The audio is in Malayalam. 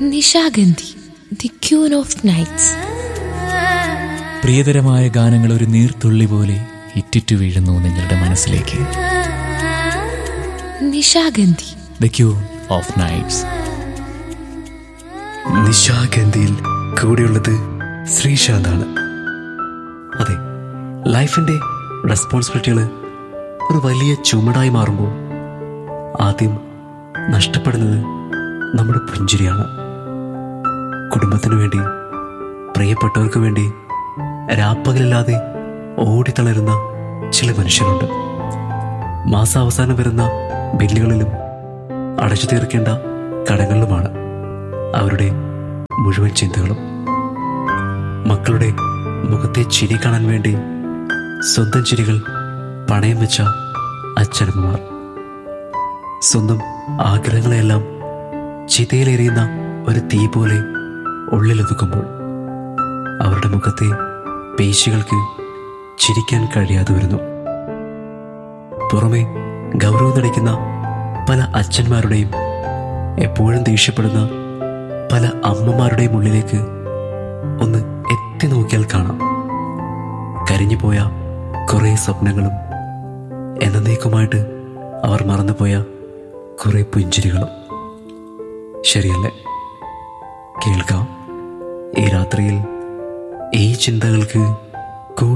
Nishagandhi the queen of nights പ്രിയതരമായ ഗാനങ്ങൾ ഒരു നീർത്തുള്ളി പോലെ ഇറ്റിറ്റു വീഴുന്നു നിങ്ങളുടെ മനസ്സിലേക്ക് Nishagandhi the queen of nights നിശാഗന്ധിയിൽ കൂടെയുള്ളത് ശ്രീശാന്താണ് അതെ ലൈഫിൻ്റെ റെസ്പോൺസിബിലിറ്റികൾ ഒരു വലിയ ചുമടായി മാറുമ്പോൾ ആദ്യം നഷ്ടപ്പെടുന്നത് നമ്മുടെ പുഞ്ചിരിയാണ് കുടുംബത്തിനു വേണ്ടി പ്രിയപ്പെട്ടവർക്ക് വേണ്ടി രാപ്പകലില്ലാതെ ഓടിത്തളരുന്ന ചില മനുഷ്യരുണ്ട് മാസാവസാനം വരുന്ന ബില്ലുകളിലും അടച്ചു തീർക്കേണ്ട കടങ്ങളിലുമാണ് അവരുടെ മുഴുവൻ ചിന്തകളും മക്കളുടെ മുഖത്തെ ചിരി കാണാൻ വേണ്ടി സ്വന്തം ചിരികൾ പണയം വെച്ച അച്ഛനമ്മമാർ സ്വന്തം ആഗ്രഹങ്ങളെല്ലാം ചിതയിലെറിയുന്ന ഒരു തീ പോലെ ഉള്ളിലൊതുക്കുമ്പോൾ അവരുടെ മുഖത്തെ പേശികൾക്ക് ചിരിക്കാൻ കഴിയാതെ വരുന്നു പുറമെ ഗൗരവം നടിക്കുന്ന പല അച്ഛന്മാരുടെയും എപ്പോഴും ദേഷ്യപ്പെടുന്ന പല അമ്മമാരുടെയും ഉള്ളിലേക്ക് ഒന്ന് എത്തി നോക്കിയാൽ കാണാം കരിഞ്ഞുപോയ കുറേ സ്വപ്നങ്ങളും എന്നേക്കുമായിട്ട് അവർ മറന്നുപോയ കുറേ പുഞ്ചിരികളും ശരിയല്ലേ കേൾക്കാം ഈ രാത്രിയിൽ ഈ ചിന്തകൾക്ക്